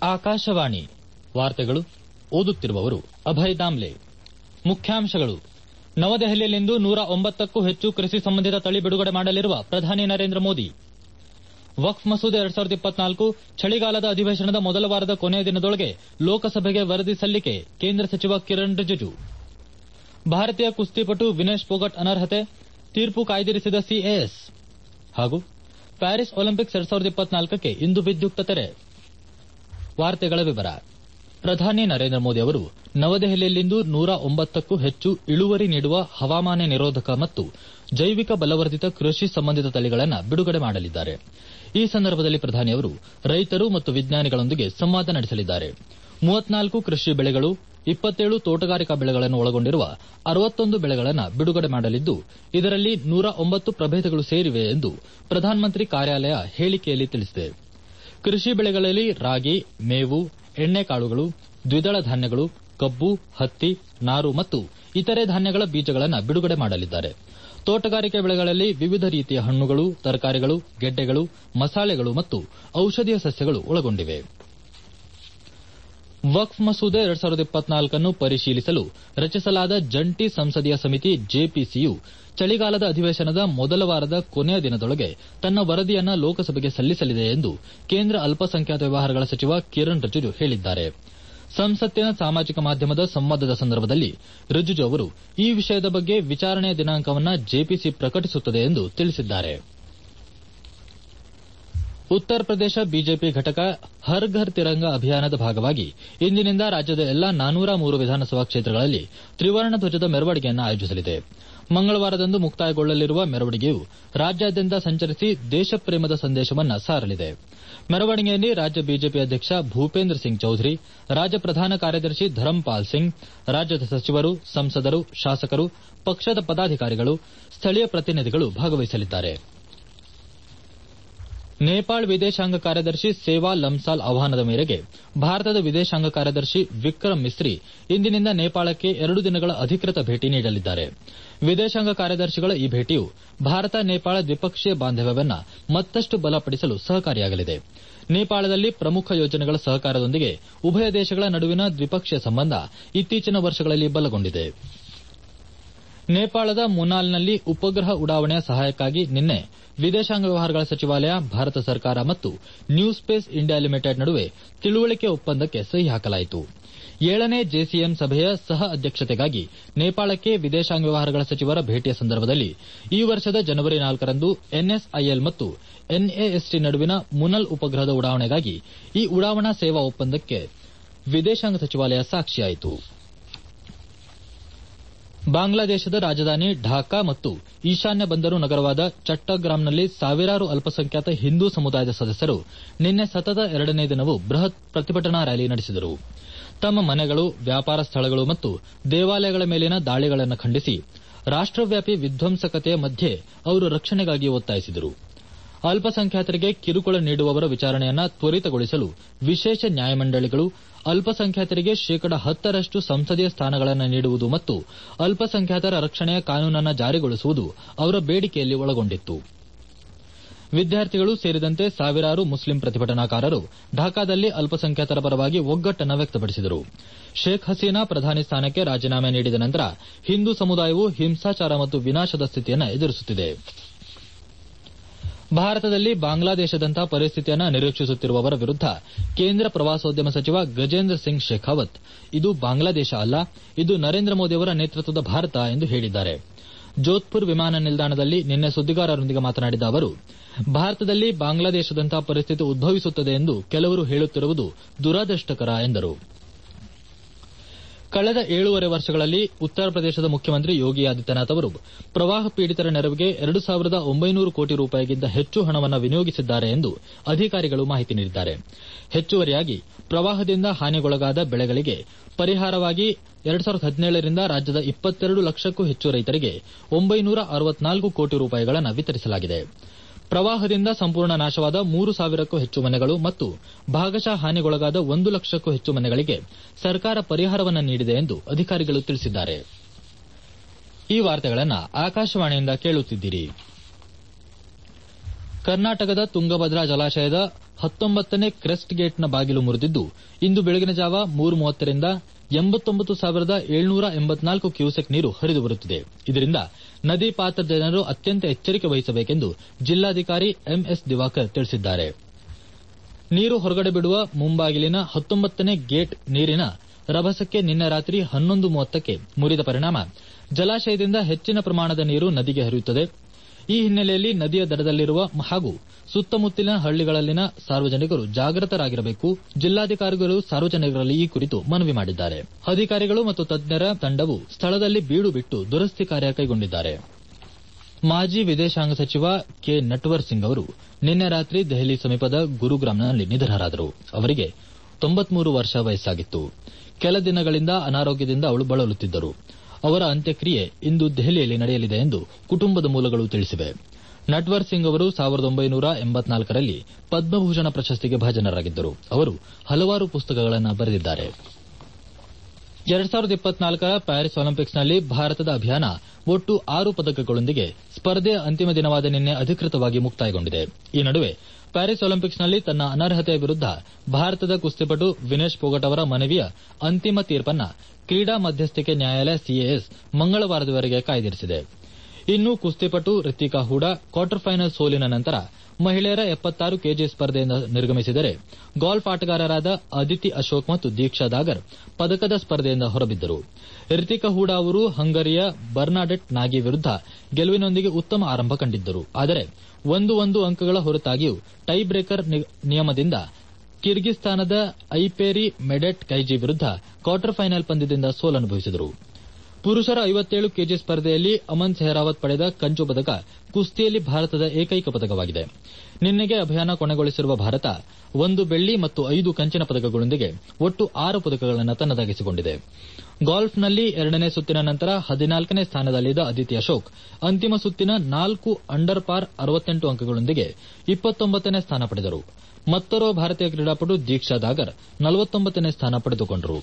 ಆಕಾಶವಾಣಿ ವಾರ್ತೆಗಳು ಓದುತ್ತಿರುವವರು ಅಭಯ್ ದಾಮ್ಲೆ ಮುಖ್ಯಾಂಶಗಳು ನವದೆಹಲಿಯಲ್ಲಿಂದು ನೂರ ಒಂಬತ್ತಕ್ಕೂ ಹೆಚ್ಚು ಕೃಷಿ ಸಂಬಂಧಿತ ತಳಿ ಬಿಡುಗಡೆ ಮಾಡಲಿರುವ ಪ್ರಧಾನಿ ನರೇಂದ್ರ ಮೋದಿ ವಕ್ಫ್ ಮಸೂದೆ ಎರಡ್ ಸಾವಿರದ ಇಪ್ಪತ್ನಾಲ್ಕು ಚಳಿಗಾಲದ ಅಧಿವೇಶನದ ಮೊದಲ ವಾರದ ಕೊನೆಯ ದಿನದೊಳಗೆ ಲೋಕಸಭೆಗೆ ವರದಿ ಸಲ್ಲಿಕೆ ಕೇಂದ್ರ ಸಚಿವ ಕಿರಣ್ ರಿಜಿಜು ಭಾರತೀಯ ಕುಸ್ತಿಪಟು ವಿನೇಶ್ ಪೋಗಟ್ ಅನರ್ಹತೆ ತೀರ್ಪು ಕಾಯ್ದಿರಿಸಿದ ಸಿಎಎಸ್ ಹಾಗೂ ಪ್ಯಾರಿಸ್ ಒಲಿಂಪಿಕ್ಸ್ ಎರಡ್ ಸಾವಿರದ ಇಪ್ಪತ್ನಾಲ್ಕಕ್ಕೆ ಇಂದು ವಿದ್ಯುಕ್ತ ತೆರೆ ವಾರ್ತೆಗಳ ವಿವರ ಪ್ರಧಾನಿ ನರೇಂದ್ರ ಮೋದಿ ಅವರು ನವದೆಹಲಿಯಲ್ಲಿಂದು ನೂರ ಒಂಬತ್ತಕ್ಕೂ ಹೆಚ್ಚು ಇಳುವರಿ ನೀಡುವ ಹವಾಮಾನ ನಿರೋಧಕ ಮತ್ತು ಜೈವಿಕ ಬಲವರ್ಧಿತ ಕೃಷಿ ಸಂಬಂಧಿತ ತಳಿಗಳನ್ನು ಬಿಡುಗಡೆ ಮಾಡಲಿದ್ದಾರೆ ಈ ಸಂದರ್ಭದಲ್ಲಿ ಪ್ರಧಾನಿ ಅವರು ರೈತರು ಮತ್ತು ವಿಜ್ಞಾನಿಗಳೊಂದಿಗೆ ಸಂವಾದ ನಡೆಸಲಿದ್ದಾರೆ ಮೂವತ್ನಾಲ್ಕು ಕೃಷಿ ಬೆಳೆಗಳು ಇಪ್ಪತ್ತೇಳು ತೋಟಗಾರಿಕಾ ಬೆಳೆಗಳನ್ನು ಒಳಗೊಂಡಿರುವ ಅರವತ್ತೊಂದು ಬೆಳೆಗಳನ್ನು ಬಿಡುಗಡೆ ಮಾಡಲಿದ್ದು ಇದರಲ್ಲಿ ನೂರ ಒಂಬತ್ತು ಪ್ರಭೇದಗಳು ಸೇರಿವೆ ಎಂದು ಪ್ರಧಾನಮಂತ್ರಿ ಕಾರ್ಯಾಲಯ ಹೇಳಿಕೆಯಲ್ಲಿ ತಿಳಿಸಿದೆ ಕೃಷಿ ಬೆಳೆಗಳಲ್ಲಿ ರಾಗಿ ಮೇವು ಎಣ್ಣೆಕಾಳುಗಳು ದ್ವಿದಳ ಧಾನ್ಯಗಳು ಕಬ್ಬು ಹತ್ತಿ ನಾರು ಮತ್ತು ಇತರೆ ಧಾನ್ಯಗಳ ಬೀಜಗಳನ್ನು ಬಿಡುಗಡೆ ಮಾಡಲಿದ್ದಾರೆ ತೋಟಗಾರಿಕೆ ಬೆಳೆಗಳಲ್ಲಿ ವಿವಿಧ ರೀತಿಯ ಹಣ್ಣುಗಳು ತರಕಾರಿಗಳು ಗೆಡ್ಡೆಗಳು ಮಸಾಲೆಗಳು ಮತ್ತು ಔಷಧೀಯ ಸಸ್ಯಗಳು ಒಳಗೊಂಡಿವೆ ವಕ್ಫ್ ಮಸೂದೆ ಎರಡ್ ಸಾವಿರದ ಇಪ್ಪತ್ನಾಲ್ಕನ್ನು ಪರಿಶೀಲಿಸಲು ರಚಿಸಲಾದ ಜಂಟಿ ಸಂಸದೀಯ ಸಮಿತಿ ಜೆಪಿಸಿಯು ಚಳಿಗಾಲದ ಅಧಿವೇಶನದ ಮೊದಲ ವಾರದ ಕೊನೆಯ ದಿನದೊಳಗೆ ತನ್ನ ವರದಿಯನ್ನು ಲೋಕಸಭೆಗೆ ಸಲ್ಲಿಸಲಿದೆ ಎಂದು ಕೇಂದ್ರ ಅಲ್ಪಸಂಖ್ಯಾತ ವ್ಯವಹಾರಗಳ ಸಚಿವ ಕಿರಣ್ ರಿಜಿಜು ಹೇಳಿದ್ದಾರೆ ಸಂಸತ್ತಿನ ಸಾಮಾಜಿಕ ಮಾಧ್ಯಮದ ಸಂವಾದದ ಸಂದರ್ಭದಲ್ಲಿ ರಿಜಿಜು ಅವರು ಈ ವಿಷಯದ ಬಗ್ಗೆ ವಿಚಾರಣೆಯ ದಿನಾಂಕವನ್ನು ಜೆಪಿಸಿ ಪ್ರಕಟಿಸುತ್ತದೆ ಎಂದು ತಿಳಿಸಿದ್ದಾರೆ ಉತ್ತರ ಪ್ರದೇಶ ಬಿಜೆಪಿ ಘಟಕ ಹರ್ ಘರ್ ತಿರಂಗ ಅಭಿಯಾನದ ಭಾಗವಾಗಿ ಇಂದಿನಿಂದ ರಾಜ್ಯದ ಎಲ್ಲಾ ನಾನೂರ ಮೂರು ವಿಧಾನಸಭಾ ಕ್ಷೇತ್ರಗಳಲ್ಲಿ ತ್ರಿವರ್ಣ ಧ್ವಜದ ಮೆರವಣಿಗೆಯನ್ನು ಆಯೋಜಿಸಲಿದೆ ಮಂಗಳವಾರದಂದು ಮುಕ್ತಾಯಗೊಳ್ಳಲಿರುವ ಮೆರವಣಿಗೆಯು ರಾಜ್ಯಾದ್ಯಂತ ಸಂಚರಿಸಿ ದೇಶಪ್ರೇಮದ ಸಂದೇಶವನ್ನು ಸಾರಲಿದೆ ಮೆರವಣಿಗೆಯಲ್ಲಿ ರಾಜ್ಯ ಬಿಜೆಪಿ ಅಧ್ಯಕ್ಷ ಭೂಪೇಂದ್ರ ಸಿಂಗ್ ಚೌಧರಿ ರಾಜ್ಯ ಪ್ರಧಾನ ಕಾರ್ಯದರ್ಶಿ ಧರಂಪಾಲ್ ಸಿಂಗ್ ರಾಜ್ಯದ ಸಚಿವರು ಸಂಸದರು ಶಾಸಕರು ಪಕ್ಷದ ಪದಾಧಿಕಾರಿಗಳು ಸ್ಥಳೀಯ ಪ್ರತಿನಿಧಿಗಳು ಭಾಗವಹಿಸಲಿದ್ದಾರೆ ನೇಪಾಳ ವಿದೇಶಾಂಗ ಕಾರ್ಯದರ್ಶಿ ಸೇವಾ ಲಂಸಾಲ್ ಆಹ್ವಾನದ ಮೇರೆಗೆ ಭಾರತದ ವಿದೇಶಾಂಗ ಕಾರ್ಯದರ್ಶಿ ವಿಕ್ರಮ್ ಮಿಸ್ರಿ ಇಂದಿನಿಂದ ನೇಪಾಳಕ್ಕೆ ಎರಡು ದಿನಗಳ ಅಧಿಕೃತ ಭೇಟಿ ನೀಡಲಿದ್ದಾರೆ ವಿದೇಶಾಂಗ ಕಾರ್ಯದರ್ಶಿಗಳ ಈ ಭೇಟಿಯು ಭಾರತ ನೇಪಾಳ ದ್ವಿಪಕ್ಷೀಯ ಬಾಂಧವ್ಯವನ್ನು ಮತ್ತಷ್ಟು ಬಲಪಡಿಸಲು ಸಹಕಾರಿಯಾಗಲಿದೆ ನೇಪಾಳದಲ್ಲಿ ಪ್ರಮುಖ ಯೋಜನೆಗಳ ಸಹಕಾರದೊಂದಿಗೆ ಉಭಯ ದೇಶಗಳ ನಡುವಿನ ದ್ವಿಪಕ್ಷೀಯ ಸಂಬಂಧ ಇತ್ತೀಚಿನ ವರ್ಷಗಳಲ್ಲಿ ಬಲಗೊಂಡಿದೆ ನೇಪಾಳದ ಮುನಾಲ್ನಲ್ಲಿ ಉಪಗ್ರಹ ಉಡಾವಣೆಯ ಸಹಾಯಕ್ಕಾಗಿ ನಿನ್ನೆ ವಿದೇಶಾಂಗ ವ್ಯವಹಾರಗಳ ಸಚಿವಾಲಯ ಭಾರತ ಸರ್ಕಾರ ಮತ್ತು ನ್ಯೂ ಸ್ಪೇಸ್ ಇಂಡಿಯಾ ಲಿಮಿಟೆಡ್ ನಡುವೆ ತಿಳುವಳಿಕೆ ಒಪ್ಪಂದಕ್ಕೆ ಸಹಿ ಹಾಕಲಾಯಿತು ಏಳನೇ ಜೆಸಿಎಂ ಸಭೆಯ ಸಹ ಅಧ್ಯಕ್ಷತೆಗಾಗಿ ನೇಪಾಳಕ್ಕೆ ವಿದೇಶಾಂಗ ವ್ಯವಹಾರಗಳ ಸಚಿವರ ಭೇಟಿಯ ಸಂದರ್ಭದಲ್ಲಿ ಈ ವರ್ಷದ ಜನವರಿ ನಾಲ್ಕರಂದು ಎನ್ಎಸ್ಐಎಲ್ ಮತ್ತು ಎನ್ಎಎಸ್ಟಿ ನಡುವಿನ ಮುನಲ್ ಉಪಗ್ರಹದ ಉಡಾವಣೆಗಾಗಿ ಈ ಉಡಾವಣಾ ಸೇವಾ ಒಪ್ಪಂದಕ್ಕೆ ವಿದೇಶಾಂಗ ಸಚಿವಾಲಯ ಸಾಕ್ಷಿಯಾಯಿತು ಬಾಂಗ್ಲಾದೇಶದ ರಾಜಧಾನಿ ಢಾಕಾ ಮತ್ತು ಈಶಾನ್ಯ ಬಂದರು ನಗರವಾದ ಚಟ್ಟಗ್ರಾಂನಲ್ಲಿ ಸಾವಿರಾರು ಅಲ್ಪಸಂಖ್ಯಾತ ಹಿಂದೂ ಸಮುದಾಯದ ಸದಸ್ಯರು ನಿನ್ನೆ ಸತತ ಎರಡನೇ ದಿನವೂ ಬೃಹತ್ ಪ್ರತಿಭಟನಾ ರ್ಯಾಲಿ ನಡೆಸಿದರು ತಮ್ಮ ಮನೆಗಳು ವ್ಯಾಪಾರ ಸ್ಥಳಗಳು ಮತ್ತು ದೇವಾಲಯಗಳ ಮೇಲಿನ ದಾಳಿಗಳನ್ನು ಖಂಡಿಸಿ ರಾಷ್ಟವ್ಯಾಪಿ ವಿಧ್ವಂಸಕತೆಯ ಮಧ್ಯೆ ಅವರು ರಕ್ಷಣೆಗಾಗಿ ಒತ್ತಾಯಿಸಿದರು ಅಲ್ಪಸಂಖ್ಯಾತರಿಗೆ ಕಿರುಕುಳ ನೀಡುವವರ ವಿಚಾರಣೆಯನ್ನು ತ್ವರಿತಗೊಳಿಸಲು ವಿಶೇಷ ನ್ಯಾಯಮಂಡಳಿಗಳು ಅಲ್ಪಸಂಖ್ಯಾತರಿಗೆ ಶೇಕಡ ಹತ್ತರಷ್ಟು ಸಂಸದೀಯ ಸ್ಥಾನಗಳನ್ನು ನೀಡುವುದು ಮತ್ತು ಅಲ್ಪಸಂಖ್ಯಾತರ ರಕ್ಷಣೆಯ ಕಾನೂನನ್ನು ಜಾರಿಗೊಳಿಸುವುದು ಅವರ ಬೇಡಿಕೆಯಲ್ಲಿ ಒಳಗೊಂಡಿತ್ತು ವಿದ್ಯಾರ್ಥಿಗಳು ಸೇರಿದಂತೆ ಸಾವಿರಾರು ಮುಸ್ಲಿಂ ಪ್ರತಿಭಟನಾಕಾರರು ಢಾಕಾದಲ್ಲಿ ಅಲ್ಪಸಂಖ್ಯಾತರ ಪರವಾಗಿ ಒಗ್ಗಟ್ಟನ್ನು ವ್ಯಕ್ತಪಡಿಸಿದರು ಶೇಖ್ ಹಸೀನಾ ಪ್ರಧಾನಿ ಸ್ಥಾನಕ್ಕೆ ರಾಜೀನಾಮೆ ನೀಡಿದ ನಂತರ ಹಿಂದೂ ಸಮುದಾಯವು ಹಿಂಸಾಚಾರ ಮತ್ತು ವಿನಾಶದ ಸ್ಥಿತಿಯನ್ನು ಎದುರಿಸುತ್ತಿದೆ ಭಾರತದಲ್ಲಿ ಬಾಂಗ್ಲಾದೇಶದಂತಹ ಪರಿಸ್ಥಿತಿಯನ್ನು ನಿರೀಕ್ಷಿಸುತ್ತಿರುವವರ ವಿರುದ್ದ ಕೇಂದ್ರ ಪ್ರವಾಸೋದ್ಯಮ ಸಚಿವ ಗಜೇಂದ್ರ ಸಿಂಗ್ ಶೇಖಾವತ್ ಇದು ಬಾಂಗ್ಲಾದೇಶ ಅಲ್ಲ ಇದು ನರೇಂದ್ರ ಮೋದಿಯವರ ನೇತೃತ್ವದ ಭಾರತ ಎಂದು ಹೇಳಿದ್ದಾರೆ ಜೋಧ್ಪುರ್ ವಿಮಾನ ನಿಲ್ದಾಣದಲ್ಲಿ ನಿನ್ನೆ ಸುದ್ದಿಗಾರರೊಂದಿಗೆ ಮಾತನಾಡಿದ ಅವರು ಭಾರತದಲ್ಲಿ ಬಾಂಗ್ಲಾದೇಶದಂತಹ ಪರಿಸ್ಥಿತಿ ಉದ್ಭವಿಸುತ್ತದೆ ಎಂದು ಕೆಲವರು ಹೇಳುತ್ತಿರುವುದು ದುರದೃಷ್ಟಕರ ಎಂದರು ಕಳೆದ ಏಳೂವರೆ ವರ್ಷಗಳಲ್ಲಿ ಉತ್ತರ ಪ್ರದೇಶದ ಮುಖ್ಯಮಂತ್ರಿ ಯೋಗಿ ಆದಿತ್ಯನಾಥ್ ಅವರು ಪ್ರವಾಹ ಪೀಡಿತರ ನೆರವಿಗೆ ಎರಡು ಸಾವಿರದ ಒಂಬೈನೂರು ಕೋಟಿ ರೂಪಾಯಿಗಿಂತ ಹೆಚ್ಚು ಹಣವನ್ನು ವಿನಿಯೋಗಿಸಿದ್ದಾರೆ ಎಂದು ಅಧಿಕಾರಿಗಳು ಮಾಹಿತಿ ನೀಡಿದ್ದಾರೆ ಹೆಚ್ಚುವರಿಯಾಗಿ ಪ್ರವಾಹದಿಂದ ಹಾನಿಗೊಳಗಾದ ಬೆಳೆಗಳಿಗೆ ಪರಿಹಾರವಾಗಿ ಎರಡು ಸಾವಿರದ ಹದಿನೇಳರಿಂದ ರಾಜ್ಯದ ಇಪ್ಪತ್ತೆರಡು ಲಕ್ಷಕ್ಕೂ ಹೆಚ್ಚು ರೈತರಿಗೆ ಒಂಬೈನೂರ ಅರವತ್ನಾಲ್ಕು ಕೋಟಿ ರೂಪಾಯಿಗಳನ್ನು ವಿತರಿಸಲಾಗಿದೆ ಪ್ರವಾಹದಿಂದ ಸಂಪೂರ್ಣ ನಾಶವಾದ ಮೂರು ಸಾವಿರಕ್ಕೂ ಹೆಚ್ಚು ಮನೆಗಳು ಮತ್ತು ಭಾಗಶಃ ಹಾನಿಗೊಳಗಾದ ಒಂದು ಲಕ್ಷಕ್ಕೂ ಹೆಚ್ಚು ಮನೆಗಳಿಗೆ ಸರ್ಕಾರ ಪರಿಹಾರವನ್ನು ನೀಡಿದೆ ಎಂದು ಅಧಿಕಾರಿಗಳು ತಿಳಿಸಿದ್ದಾರೆ ಈ ವಾರ್ತೆಗಳನ್ನು ಆಕಾಶವಾಣಿಯಿಂದ ಕೇಳುತ್ತಿದ್ದೀರಿ ಕರ್ನಾಟಕದ ತುಂಗಭದ್ರಾ ಜಲಾಶಯದ ಹತ್ತೊಂಬತ್ತನೇ ಕ್ರೆಸ್ಟ್ ಗೇಟ್ನ ಬಾಗಿಲು ಮುರಿದಿದ್ದು ಇಂದು ಬೆಳಗಿನ ಜಾವ ಮೂರು ಮೂವತ್ತರಿಂದ ಎಂಬತ್ತೊಂಬತ್ತು ಸಾವಿರದ ಏಳ್ನೂರ ಎಂಬತ್ನಾಲ್ಕು ಕ್ಯೂಸೆಕ್ ನೀರು ಹರಿದು ಬರುತ್ತಿದೆ ಇದರಿಂದ ನದಿ ಪಾತ್ರದ ಜನರು ಅತ್ಯಂತ ಎಚ್ಚರಿಕೆ ವಹಿಸಬೇಕೆಂದು ಜಿಲ್ಲಾಧಿಕಾರಿ ಎಂಎಸ್ ದಿವಾಕರ್ ತಿಳಿಸಿದ್ದಾರೆ ನೀರು ಹೊರಗಡೆ ಬಿಡುವ ಮುಂಬಾಗಿಲಿನ ಹತ್ತೊಂಬತ್ತನೇ ಗೇಟ್ ನೀರಿನ ರಭಸಕ್ಕೆ ನಿನ್ನೆ ರಾತ್ರಿ ಹನ್ನೊಂದು ಮೂವತ್ತಕ್ಕೆ ಮುರಿದ ಪರಿಣಾಮ ಜಲಾಶಯದಿಂದ ಹೆಚ್ಚಿನ ಪ್ರಮಾಣದ ನೀರು ನದಿಗೆ ಹರಿಯುತ್ತದೆ ಈ ಹಿನ್ನೆಲೆಯಲ್ಲಿ ನದಿಯ ದಡದಲ್ಲಿರುವ ಹಾಗೂ ಸುತ್ತಮುತ್ತಲಿನ ಹಳ್ಳಿಗಳಲ್ಲಿನ ಸಾರ್ವಜನಿಕರು ಜಾಗೃತರಾಗಿರಬೇಕು ಜಿಲ್ಲಾಧಿಕಾರಿಗಳು ಸಾರ್ವಜನಿಕರಲ್ಲಿ ಈ ಕುರಿತು ಮನವಿ ಮಾಡಿದ್ದಾರೆ ಅಧಿಕಾರಿಗಳು ಮತ್ತು ತಜ್ಞರ ತಂಡವು ಸ್ಥಳದಲ್ಲಿ ಬೀಡು ಬಿಟ್ಟು ದುರಸ್ತಿ ಕಾರ್ಯ ಕೈಗೊಂಡಿದ್ದಾರೆ ಮಾಜಿ ವಿದೇಶಾಂಗ ಸಚಿವ ಕೆ ನಟ್ವರ್ ಸಿಂಗ್ ಅವರು ನಿನ್ನೆ ರಾತ್ರಿ ದೆಹಲಿ ಸಮೀಪದ ಗುರುಗ್ರಾಮ್ನಲ್ಲಿ ನಿಧನರಾದರು ಅವರಿಗೆ ತೊಂಬತ್ಮೂರು ವರ್ಷ ವಯಸ್ಸಾಗಿತ್ತು ಕೆಲ ದಿನಗಳಿಂದ ಅನಾರೋಗ್ಯದಿಂದ ಅವಳು ಬಳಲುತ್ತಿದ್ದರು ಅವರ ಅಂತ್ಯಕ್ರಿಯೆ ಇಂದು ದೆಹಲಿಯಲ್ಲಿ ನಡೆಯಲಿದೆ ಎಂದು ಕುಟುಂಬದ ಮೂಲಗಳು ತಿಳಿಸಿವೆ ನಟ್ವರ್ ಸಿಂಗ್ ಅವರು ಸಾವಿರದ ಒಂಬೈನೂರ ಎಂಬತ್ನಾಲ್ಕರಲ್ಲಿ ಪದ್ಮಭೂಷಣ ಪ್ರಶಸ್ತಿಗೆ ಭಾಜನರಾಗಿದ್ದರು ಅವರು ಹಲವಾರು ಪುಸ್ತಕಗಳನ್ನು ಬರೆದಿದ್ದಾರೆ ಎರಡ್ ಸಾವಿರದ ಇಪ್ಪತ್ನಾಲ್ಕರ ಪ್ಯಾರಿಸ್ ಒಲಿಂಪಿಕ್ಸ್ನಲ್ಲಿ ಭಾರತದ ಅಭಿಯಾನ ಒಟ್ಟು ಆರು ಪದಕಗಳೊಂದಿಗೆ ಸ್ಪರ್ಧೆಯ ಅಂತಿಮ ದಿನವಾದ ನಿನ್ನೆ ಅಧಿಕೃತವಾಗಿ ಮುಕ್ತಾಯಗೊಂಡಿದೆ ಈ ನಡುವೆ ಪ್ಯಾರಿಸ್ ಒಲಿಂಪಿಕ್ಸ್ನಲ್ಲಿ ತನ್ನ ಅನರ್ಹತೆಯ ವಿರುದ್ದ ಭಾರತದ ಕುಸ್ತಿಪಟು ವಿನೇಶ್ ಫೋಗಟ್ ಅವರ ಮನವಿಯ ಅಂತಿಮ ತೀರ್ಪನ್ನ ಕ್ರೀಡಾ ಮಧ್ಯಸ್ಥಿಕೆ ನ್ಯಾಯಾಲಯ ಸಿಎಎಸ್ ಮಂಗಳವಾರದವರೆಗೆ ಕಾಯ್ದಿರಿಸಿದೆ ಇನ್ನು ಕುಸ್ತಿಪಟು ರಿತಿಕಾ ಹೂಡಾ ಕ್ವಾರ್ಟರ್ ಫೈನಲ್ ಸೋಲಿನ ನಂತರ ಮಹಿಳೆಯರ ಎಪ್ಪತ್ತಾರು ಕೆಜಿ ಸ್ಪರ್ಧೆಯಿಂದ ನಿರ್ಗಮಿಸಿದರೆ ಗಾಲ್ಫ್ ಆಟಗಾರರಾದ ಅದಿತಿ ಅಶೋಕ್ ಮತ್ತು ದೀಕ್ಷಾ ದಾಗರ್ ಪದಕದ ಸ್ಪರ್ಧೆಯಿಂದ ಹೊರಬಿದ್ದರು ರಿತಿಕಾ ಹೂಡಾ ಅವರು ಹಂಗರಿಯ ಬರ್ನಾಡೆಟ್ ನಾಗಿ ವಿರುದ್ದ ಗೆಲುವಿನೊಂದಿಗೆ ಉತ್ತಮ ಆರಂಭ ಕಂಡಿದ್ದರು ಆದರೆ ಒಂದು ಒಂದು ಅಂಕಗಳ ಹೊರತಾಗಿಯೂ ಟೈ ಬ್ರೇಕರ್ ನಿಯಮದಿಂದ ಕಿರ್ಗಿಸ್ತಾನದ ಐಪೇರಿ ಮೆಡೆಟ್ ಕೈಜಿ ವಿರುದ್ದ ಕ್ವಾರ್ಟರ್ ಫೈನಲ್ ಪಂದ್ಯದಿಂದ ಸೋಲನುಭವಿಸಿದರು ಪುರುಷರ ಐವತ್ತೇಳು ಕೆಜಿ ಸ್ಪರ್ಧೆಯಲ್ಲಿ ಅಮನ್ ಸೆಹರಾವತ್ ಪಡೆದ ಕಂಚು ಪದಕ ಕುಸ್ತಿಯಲ್ಲಿ ಭಾರತದ ಏಕೈಕ ಪದಕವಾಗಿದೆ ನಿನ್ನೆಗೆ ಅಭಿಯಾನ ಕೊನೆಗೊಳಿಸಿರುವ ಭಾರತ ಒಂದು ಬೆಳ್ಳಿ ಮತ್ತು ಐದು ಕಂಚಿನ ಪದಕಗಳೊಂದಿಗೆ ಒಟ್ಟು ಆರು ಪದಕಗಳನ್ನು ತನ್ನದಾಗಿಸಿಕೊಂಡಿದೆ ಗಾಲ್ಫ್ನಲ್ಲಿ ಎರಡನೇ ಸುತ್ತಿನ ನಂತರ ಹದಿನಾಲ್ಕನೇ ಸ್ಥಾನದಲ್ಲಿದ್ದ ಅದಿತಿ ಅಶೋಕ್ ಅಂತಿಮ ಸುತ್ತಿನ ನಾಲ್ಕು ಅಂಡರ್ ಪಾರ್ ಅರವತ್ತೆಂಟು ಅಂಕಗಳೊಂದಿಗೆ ಇಪ್ಪತ್ತೊಂಬತ್ತನೇ ಸ್ಥಾನ ಪಡೆದರು ಮತ್ತೋರ್ವ ಭಾರತೀಯ ಕ್ರೀಡಾಪಟು ದೀಕ್ಷಾ ದಾಗರ್ ನಲವತ್ತೊಂಬತ್ತನೇ ಸ್ಥಾನ ಪಡೆದುಕೊಂಡರು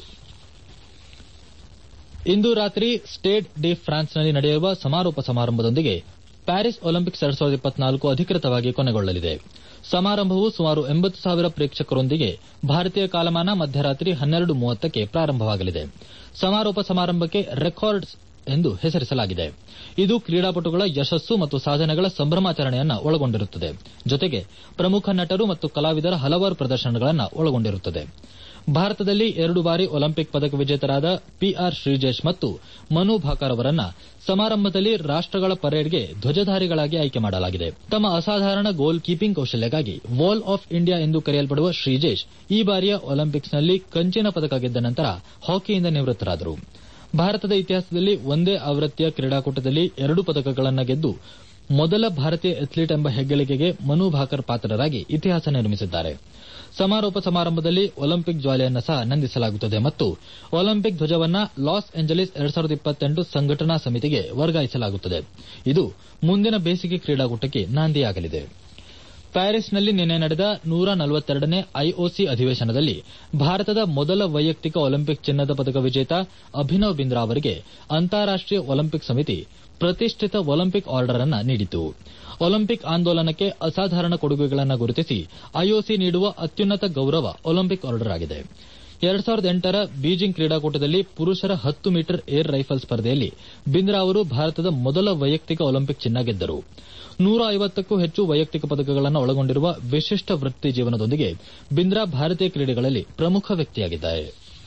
ಇಂದು ರಾತ್ರಿ ಸ್ಟೇಡ್ ಡಿ ಫ್ರಾನ್ಸ್ನಲ್ಲಿ ನಡೆಯುವ ಸಮಾರೋಪ ಸಮಾರಂಭದೊಂದಿಗೆ ಪ್ಯಾರಿಸ್ ಒಲಿಂಪಿಕ್ಸ್ ಎರಡ್ ಸಾವಿರದ ಇಪ್ಪತ್ನಾಲ್ಕು ಅಧಿಕೃತವಾಗಿ ಕೊನೆಗೊಳ್ಳಲಿದೆ ಸಮಾರಂಭವು ಸುಮಾರು ಎಂಬತ್ತು ಸಾವಿರ ಪ್ರೇಕ್ಷಕರೊಂದಿಗೆ ಭಾರತೀಯ ಕಾಲಮಾನ ಮಧ್ಯರಾತ್ರಿ ಹನ್ನೆರಡು ಮೂವತ್ತಕ್ಕೆ ಪ್ರಾರಂಭವಾಗಲಿದೆ ಸಮಾರೋಪ ಸಮಾರಂಭಕ್ಕೆ ರೆಕಾರ್ಡ್ಸ್ ಎಂದು ಹೆಸರಿಸಲಾಗಿದೆ ಇದು ಕ್ರೀಡಾಪಟುಗಳ ಯಶಸ್ಸು ಮತ್ತು ಸಾಧನೆಗಳ ಸಂಭ್ರಮಾಚರಣೆಯನ್ನು ಒಳಗೊಂಡಿರುತ್ತದೆ ಜೊತೆಗೆ ಪ್ರಮುಖ ನಟರು ಮತ್ತು ಕಲಾವಿದರ ಹಲವಾರು ಪ್ರದರ್ಶನಗಳನ್ನು ಒಳಗೊಂಡಿರುತ್ತದೆ ಭಾರತದಲ್ಲಿ ಎರಡು ಬಾರಿ ಒಲಿಂಪಿಕ್ ಪದಕ ವಿಜೇತರಾದ ಪಿಆರ್ ಶ್ರೀಜೇಶ್ ಮತ್ತು ಮನು ಭಾಕರ್ ಅವರನ್ನ ಸಮಾರಂಭದಲ್ಲಿ ರಾಷ್ಟಗಳ ಪರೇಡ್ಗೆ ಧ್ವಜಧಾರಿಗಳಾಗಿ ಆಯ್ಕೆ ಮಾಡಲಾಗಿದೆ ತಮ್ಮ ಅಸಾಧಾರಣ ಗೋಲ್ ಕೀಪಿಂಗ್ ಕೌಶಲ್ಯಕ್ಕಾಗಿ ವಾಲ್ ಆಫ್ ಇಂಡಿಯಾ ಎಂದು ಕರೆಯಲ್ಪಡುವ ಶ್ರೀಜೇಶ್ ಈ ಬಾರಿಯ ಒಲಿಂಪಿಕ್ಸ್ನಲ್ಲಿ ಕಂಚಿನ ಪದಕ ಗೆದ್ದ ನಂತರ ಹಾಕಿಯಿಂದ ನಿವೃತ್ತರಾದರು ಭಾರತದ ಇತಿಹಾಸದಲ್ಲಿ ಒಂದೇ ಆವೃತ್ತಿಯ ಕ್ರೀಡಾಕೂಟದಲ್ಲಿ ಎರಡು ಪದಕಗಳನ್ನು ಗೆದ್ದು ಮೊದಲ ಭಾರತೀಯ ಅಥ್ಲೀಟ್ ಎಂಬ ಹೆಗ್ಗಳಿಕೆಗೆ ಮನು ಭಾಕರ್ ಪಾತ್ರರಾಗಿ ಇತಿಹಾಸ ನಿರ್ಮಿಸಿದ್ದಾರೆ ಸಮಾರೋಪ ಸಮಾರಂಭದಲ್ಲಿ ಒಲಿಂಪಿಕ್ ಜ್ವಾಲೆಯನ್ನು ಸಹ ನಂದಿಸಲಾಗುತ್ತದೆ ಮತ್ತು ಒಲಿಂಪಿಕ್ ಧ್ವಜವನ್ನ ಲಾಸ್ ಏಂಜಲೀಸ್ ಎರಡ್ ಸಾವಿರದ ಇಪ್ಪತ್ತೆಂಟು ಸಂಘಟನಾ ಸಮಿತಿಗೆ ವರ್ಗಾಯಿಸಲಾಗುತ್ತದೆ ಇದು ಮುಂದಿನ ಬೇಸಿಗೆ ಕ್ರೀಡಾಕೂಟಕ್ಕೆ ನಾಂದಿಯಾಗಲಿದೆ ಪ್ಯಾರಿಸ್ನಲ್ಲಿ ನಿನ್ನೆ ನಡೆದ ನೂರ ನಲವತ್ತೆರಡನೇ ಐಒಸಿ ಅಧಿವೇಶನದಲ್ಲಿ ಭಾರತದ ಮೊದಲ ವೈಯಕ್ತಿಕ ಒಲಿಂಪಿಕ್ ಚಿನ್ನದ ಪದಕ ವಿಜೇತ ಅಭಿನವ್ ಬಿಂದ್ರಾ ಅವರಿಗೆ ಅಂತಾರಾಷ್ಟೀಯ ಒಲಿಂಪಿಕ್ ಸಮಿತಿ ಪ್ರತಿಷ್ಠಿತ ಒಲಿಂಪಿಕ್ ಆರ್ಡರ್ ಅನ್ನು ನೀಡಿತು ಒಲಿಂಪಿಕ್ ಆಂದೋಲನಕ್ಕೆ ಅಸಾಧಾರಣ ಕೊಡುಗೆಗಳನ್ನು ಗುರುತಿಸಿ ಐಒಸಿ ನೀಡುವ ಅತ್ಯುನ್ನತ ಗೌರವ ಒಲಿಂಪಿಕ್ ಆರ್ಡರ್ ಆಗಿದೆ ಎರಡ್ ಸಾವಿರದ ಎಂಟರ ಬೀಜಿಂಗ್ ಕ್ರೀಡಾಕೂಟದಲ್ಲಿ ಪುರುಷರ ಹತ್ತು ಮೀಟರ್ ಏರ್ ರೈಫಲ್ ಸ್ಪರ್ಧೆಯಲ್ಲಿ ಬಿಂದ್ರಾ ಅವರು ಭಾರತದ ಮೊದಲ ವೈಯಕ್ತಿಕ ಒಲಿಂಪಿಕ್ ಚಿನ್ನ ಗೆದ್ದರು ನೂರ ಐವತ್ತಕ್ಕೂ ಹೆಚ್ಚು ವೈಯಕ್ತಿಕ ಪದಕಗಳನ್ನು ಒಳಗೊಂಡಿರುವ ವಿಶಿಷ್ಟ ವೃತ್ತಿ ಜೀವನದೊಂದಿಗೆ ಬಿಂದ್ರಾ ಭಾರತೀಯ ಕ್ರೀಡೆಗಳಲ್ಲಿ ಪ್ರಮುಖ ವ್ಯಕ್ತಿಯಾಗಿದ್ದಾರೆ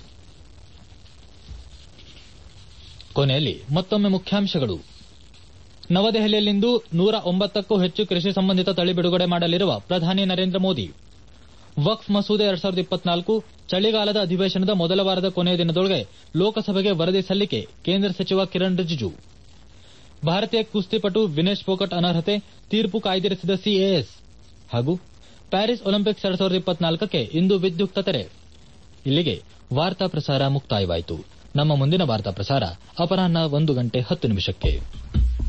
ಕೊನೆಯಲ್ಲಿ ಮತ್ತೊಮ್ಮೆ ಮುಖ್ಯಾಂಶಗಳು ನವದೆಹಲಿಯಲ್ಲಿಂದು ನೂರ ಒಂಬತ್ತಕ್ಕೂ ಹೆಚ್ಚು ಕೃಷಿ ಸಂಬಂಧಿತ ತಳಿ ಬಿಡುಗಡೆ ಮಾಡಲಿರುವ ಪ್ರಧಾನಿ ನರೇಂದ್ರ ಮೋದಿ ವಕ್ಫ್ ಮಸೂದೆ ಎರಡ್ ಸಾವಿರದ ಇಪ್ಪತ್ನಾಲ್ಕು ಚಳಿಗಾಲದ ಅಧಿವೇಶನದ ಮೊದಲ ವಾರದ ಕೊನೆಯ ದಿನದೊಳಗೆ ಲೋಕಸಭೆಗೆ ವರದಿ ಸಲ್ಲಿಕೆ ಕೇಂದ್ರ ಸಚಿವ ಕಿರಣ್ ರಿಜಿಜು ಭಾರತೀಯ ಕುಸ್ತಿಪಟು ವಿನೇಶ್ ಫೋಗಟ್ ಅನರ್ಹತೆ ತೀರ್ಪು ಕಾಯ್ದಿರಿಸಿದ ಸಿಎಎಸ್ ಹಾಗೂ ಪ್ಯಾರಿಸ್ ಒಲಿಂಪಿಕ್ಸ್ ಎರಡ್ ಸಾವಿರದ ಇಪ್ಪತ್ನಾಲ್ಕಕ್ಕೆ ಇಂದು ವಿದ್ಯುಕ್ತ ತೆರೆ ಇಲ್ಲಿಗೆ ವಾರ್ತಾ ಪ್ರಸಾರ ಮುಕ್ತಾಯವಾಯಿತು ನಮ್ಮ ಮುಂದಿನ ವಾರ್ತಾ ಪ್ರಸಾರ ಅಪರಾಹ್ನ ಒಂದು ಗಂಟೆ ಹತ್ತು ನಿಮಿಷಕ್ಕೆ